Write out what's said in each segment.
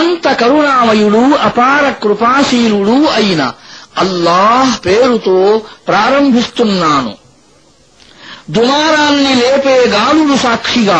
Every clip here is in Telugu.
అనంత కరుణామయుడు అపార కృపాశీలుడు అయిన అల్లాహ్ పేరుతో ప్రారంభిస్తున్నాను దుమారాన్ని లేపే గాలులు సాక్షిగా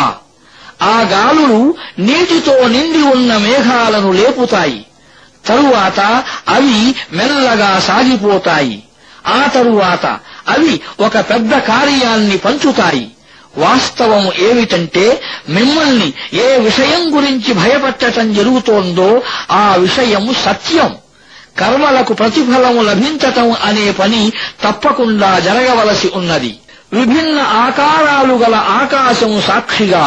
ఆ గాలులు నీటితో నిండి ఉన్న మేఘాలను లేపుతాయి తరువాత అవి మెల్లగా సాగిపోతాయి ఆ తరువాత అవి ఒక పెద్ద కార్యాన్ని పంచుతాయి వాస్తవం ఏమిటంటే మిమ్మల్ని ఏ విషయం గురించి భయపెట్టటం జరుగుతోందో ఆ విషయం సత్యం కర్మలకు ప్రతిఫలము లభించటం అనే పని తప్పకుండా జరగవలసి ఉన్నది విభిన్న ఆకారాలు గల ఆకాశం సాక్షిగా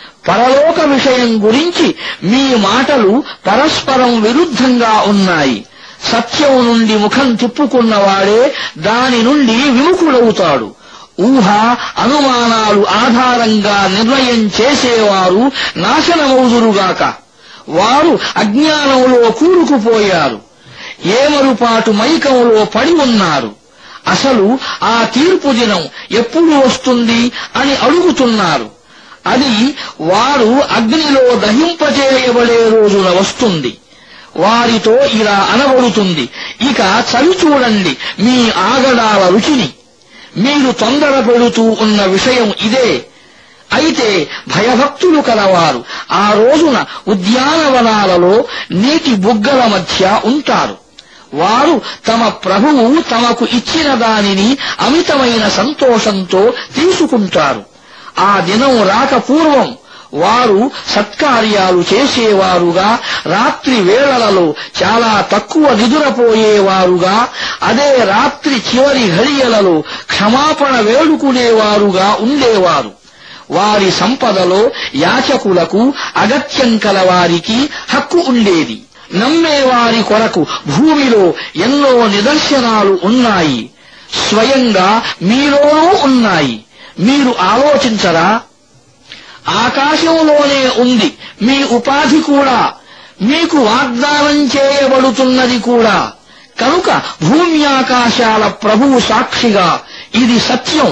పరలోక విషయం గురించి మీ మాటలు పరస్పరం విరుద్ధంగా ఉన్నాయి సత్యం నుండి ముఖం తిప్పుకున్నవాడే దాని నుండి విముఖుడవుతాడు ఊహ అనుమానాలు ఆధారంగా నిర్ణయం చేసేవారు నాశనమవుదురుగాక వారు అజ్ఞానంలో కూరుకుపోయారు ఏమరుపాటు మైకంలో పడి ఉన్నారు అసలు ఆ తీర్పు దినం ఎప్పుడు వస్తుంది అని అడుగుతున్నారు అది వారు అగ్నిలో దహింపచేయబడే రోజున వస్తుంది వారితో ఇలా అనబడుతుంది ఇక చవి చూడండి మీ ఆగడాల రుచిని మీరు తొందర పెడుతూ ఉన్న విషయం ఇదే అయితే భయభక్తులు కలవారు ఆ రోజున ఉద్యానవనాలలో నీటి బుగ్గల మధ్య ఉంటారు వారు తమ ప్రభువు తమకు ఇచ్చిన దానిని అమితమైన సంతోషంతో తీసుకుంటారు ఆ దినం రాక పూర్వం వారు సత్కార్యాలు చేసేవారుగా రాత్రి వేళలలో చాలా తక్కువ నిదురపోయేవారుగా అదే రాత్రి చివరి ఘడియలలో క్షమాపణ వేడుకునేవారుగా ఉండేవారు వారి సంపదలో యాచకులకు అగత్యం కలవారికి హక్కు ఉండేది నమ్మేవారి కొరకు భూమిలో ఎన్నో నిదర్శనాలు ఉన్నాయి స్వయంగా మీలోనూ ఉన్నాయి మీరు ఆలోచించరా ఆకాశంలోనే ఉంది మీ ఉపాధి కూడా మీకు వాగ్దానం చేయబడుతున్నది కూడా కనుక భూమి ఆకాశాల ప్రభువు సాక్షిగా ఇది సత్యం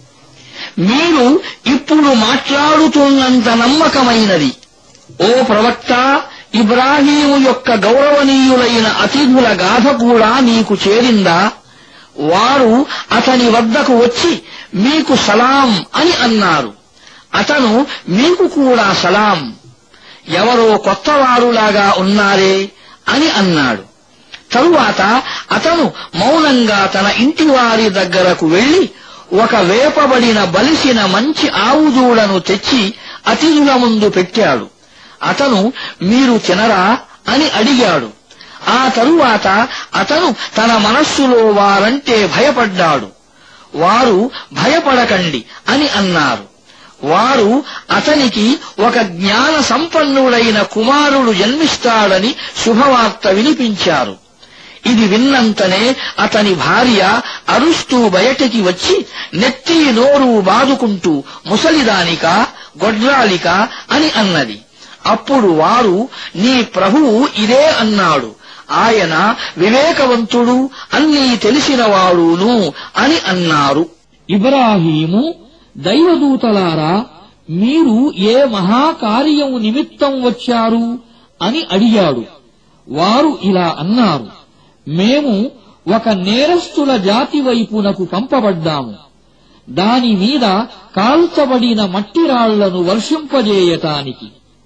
మీరు ఇప్పుడు మాట్లాడుతున్నంత నమ్మకమైనది ఓ ప్రవక్త ఇబ్రాహీము యొక్క గౌరవనీయులైన అతిథుల గాథ కూడా నీకు చేరిందా వారు అతని వద్దకు వచ్చి మీకు సలాం అని అన్నారు అతను మీకు కూడా సలాం ఎవరో కొత్తవారులాగా ఉన్నారే అని అన్నాడు తరువాత అతను మౌనంగా తన ఇంటివారి దగ్గరకు వెళ్లి ఒక వేపబడిన బలిసిన మంచి ఆవుదూడను తెచ్చి అతిథుల ముందు పెట్టాడు అతను మీరు తినరా అని అడిగాడు ఆ తరువాత అతను తన మనస్సులో వారంటే భయపడ్డాడు వారు భయపడకండి అని అన్నారు వారు అతనికి ఒక జ్ఞాన సంపన్నుడైన కుమారుడు జన్మిస్తాడని శుభవార్త వినిపించారు ఇది విన్నంతనే అతని భార్య అరుస్తూ బయటికి వచ్చి నెత్తి నోరు బాదుకుంటూ ముసలిదానిక గొడ్రాలిక అని అన్నది అప్పుడు వారు నీ ప్రభువు ఇదే అన్నాడు ఆయన వివేకవంతుడు అన్నీ తెలిసినవాడును అని అన్నారు ఇబ్రాహీము దైవదూతలారా మీరు ఏ మహాకార్యం నిమిత్తం వచ్చారు అని అడిగాడు వారు ఇలా అన్నారు మేము ఒక నేరస్తుల జాతి వైపునకు పంపబడ్డాము దాని మీద కాల్చబడిన మట్టిరాళ్లను వర్షింపజేయటానికి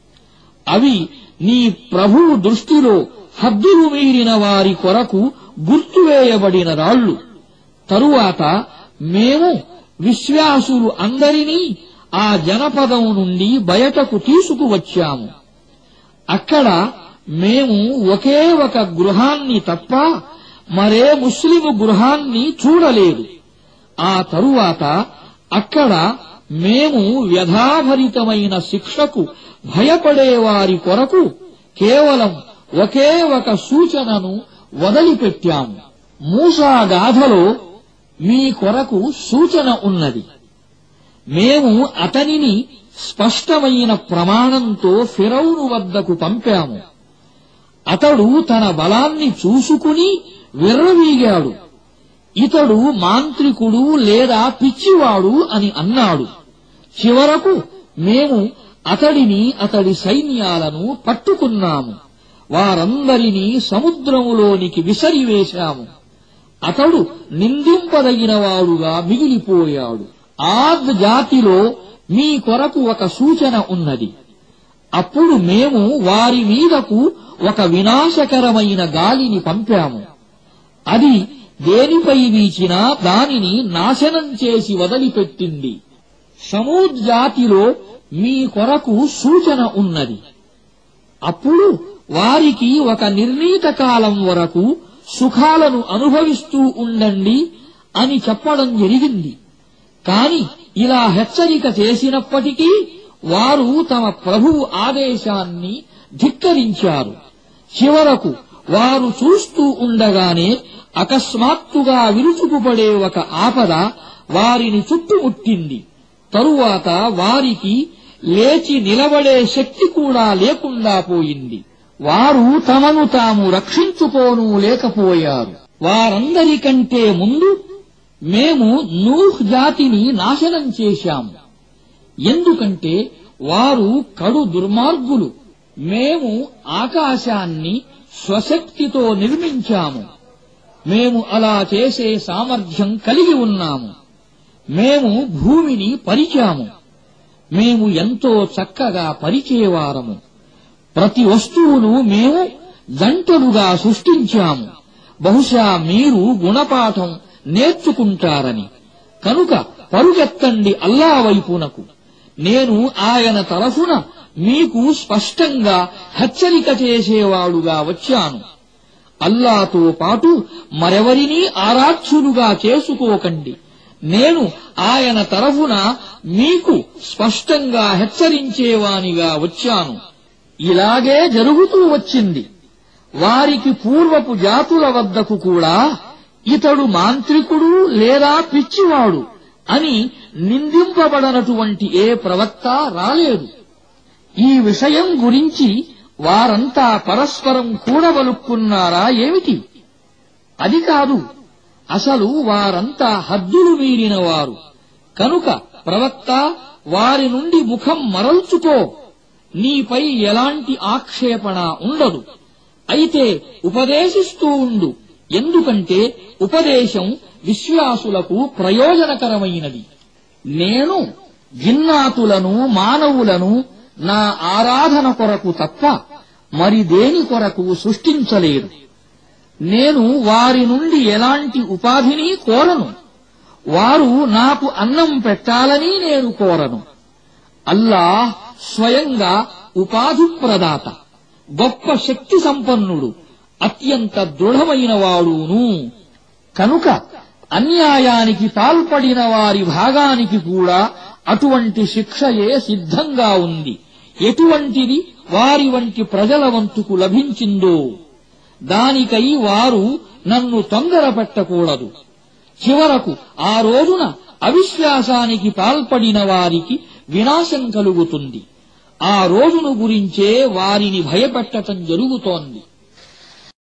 అవి నీ ప్రభువు దృష్టిలో హద్దులు మీరిన వారి కొరకు గుర్తువేయబడిన రాళ్లు తరువాత మేము విశ్వాసులు అందరినీ ఆ జనపదం నుండి బయటకు తీసుకువచ్చాము అక్కడ మేము ఒకే ఒక గృహాన్ని తప్ప మరే ముస్లిము గృహాన్ని చూడలేదు ఆ తరువాత అక్కడ మేము వ్యధాభరితమైన శిక్షకు భయపడేవారి కొరకు కేవలం ఒకే ఒక సూచనను వదిలిపెట్టాము మూసా గాథలో మీ కొరకు సూచన ఉన్నది మేము అతనిని స్పష్టమైన ప్రమాణంతో ఫిరౌను వద్దకు పంపాము అతడు తన బలాన్ని చూసుకుని విర్రవీగాడు ఇతడు మాంత్రికుడు లేదా పిచ్చివాడు అని అన్నాడు చివరకు మేము అతడిని అతడి సైన్యాలను పట్టుకున్నాము వారందరినీ సముద్రములోనికి విసరివేశాము అతడు నిందింపదగినవాడుగా మిగిలిపోయాడు ఆద్ జాతిలో మీ కొరకు ఒక సూచన ఉన్నది అప్పుడు మేము వారి మీదకు ఒక వినాశకరమైన గాలిని పంపాము అది దేనిపై వీచినా దానిని నాశనం చేసి వదిలిపెట్టింది సమూద్ జాతిలో మీ కొరకు సూచన ఉన్నది అప్పుడు వారికి ఒక నిర్ణీత కాలం వరకు సుఖాలను అనుభవిస్తూ ఉండండి అని చెప్పడం జరిగింది కాని ఇలా హెచ్చరిక చేసినప్పటికీ వారు తమ ప్రభువు ఆదేశాన్ని ధిక్కరించారు చివరకు వారు చూస్తూ ఉండగానే అకస్మాత్తుగా విరుచుకుపడే ఒక ఆపద వారిని చుట్టుముట్టింది తరువాత వారికి లేచి నిలబడే శక్తి కూడా లేకుండా పోయింది వారు తమను తాము రక్షించుకోను లేకపోయారు వారందరికంటే ముందు మేము నూహ్ జాతిని నాశనం చేశాము ఎందుకంటే వారు కడు దుర్మార్గులు మేము ఆకాశాన్ని స్వశక్తితో నిర్మించాము మేము అలా చేసే సామర్థ్యం కలిగి ఉన్నాము మేము భూమిని పరిచాము మేము ఎంతో చక్కగా పరిచేవారము ప్రతి వస్తువును మేము జంటలుగా సృష్టించాము బహుశా మీరు గుణపాఠం నేర్చుకుంటారని కనుక పరుగెత్తండి అల్లా వైపునకు నేను ఆయన తరఫున మీకు స్పష్టంగా హెచ్చరిక చేసేవాడుగా వచ్చాను అల్లాతో పాటు మరెవరినీ ఆరాధ్యులుగా చేసుకోకండి నేను ఆయన తరఫున మీకు స్పష్టంగా హెచ్చరించేవానిగా వచ్చాను ఇలాగే జరుగుతూ వచ్చింది వారికి పూర్వపు జాతుల వద్దకు కూడా ఇతడు మాంత్రికుడు లేదా పిచ్చివాడు అని నిందింపబడనటువంటి ఏ ప్రవక్త రాలేదు ఈ విషయం గురించి వారంతా పరస్పరం కూడబలుక్కున్నారా ఏమిటి అది కాదు అసలు వారంతా హద్దులు మీరిన వారు కనుక ప్రవక్త వారి నుండి ముఖం మరల్చుకో నీపై ఎలాంటి ఆక్షేపణ ఉండదు అయితే ఉపదేశిస్తూ ఉండు ఎందుకంటే ఉపదేశం విశ్వాసులకు ప్రయోజనకరమైనది నేను జిన్నాతులను మానవులను నా ఆరాధన కొరకు తప్ప మరి దేని కొరకు సృష్టించలేదు నేను వారి నుండి ఎలాంటి ఉపాధిని కోరను వారు నాకు అన్నం పెట్టాలని నేను కోరను అల్లాహ్ స్వయంగా ఉపాధి ప్రదాత గొప్ప శక్తి సంపన్నుడు అత్యంత దృఢమైన వాడును కనుక అన్యాయానికి పాల్పడిన వారి భాగానికి కూడా అటువంటి శిక్షయే సిద్ధంగా ఉంది ఎటువంటిది వారి వంటి ప్రజల వంతుకు లభించిందో దానికై వారు నన్ను తొందరపెట్టకూడదు చివరకు ఆ రోజున అవిశ్వాసానికి పాల్పడిన వారికి వినాశం కలుగుతుంది ఆ రోజును గురించే వారిని భయపెట్టటం జరుగుతోంది